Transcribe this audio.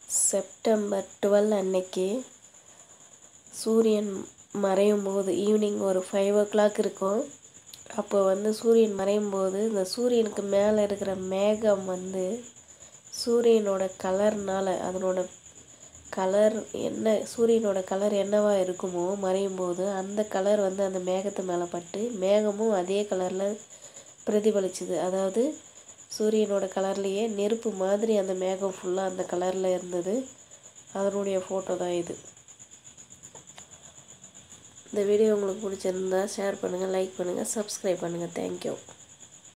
September twelve அன்னைக்கு சூரியன் மறையும் போது ஈவினிங் ஒரு ஃபைவ் ஓ கிளாக் இருக்கும் அப்போ வந்து சூரியன் மறையும் போது இந்த சூரியனுக்கு மேலே இருக்கிற மேகம் வந்து சூரியனோட கலர்னால் அதனோட கலர் என்ன சூரியனோட கலர் என்னவா இருக்குமோ மறையும் போது அந்த கலர் வந்து அந்த மேகத்து மேலே பட்டு மேகமும் அதே கலரில் பிரதிபலிச்சுது அதாவது சூரியனோட கலர்லேயே நெருப்பு மாதிரி அந்த மேகம் ஃபுல்லாக அந்த கலரில் இருந்தது அதனுடைய ஃபோட்டோ தான் இது இந்த வீடியோ உங்களுக்கு பிடிச்சிருந்தா ஷேர் பண்ணுங்கள் லைக் பண்ணுங்கள் சப்ஸ்கிரைப் பண்ணுங்கள் தேங்க்யூ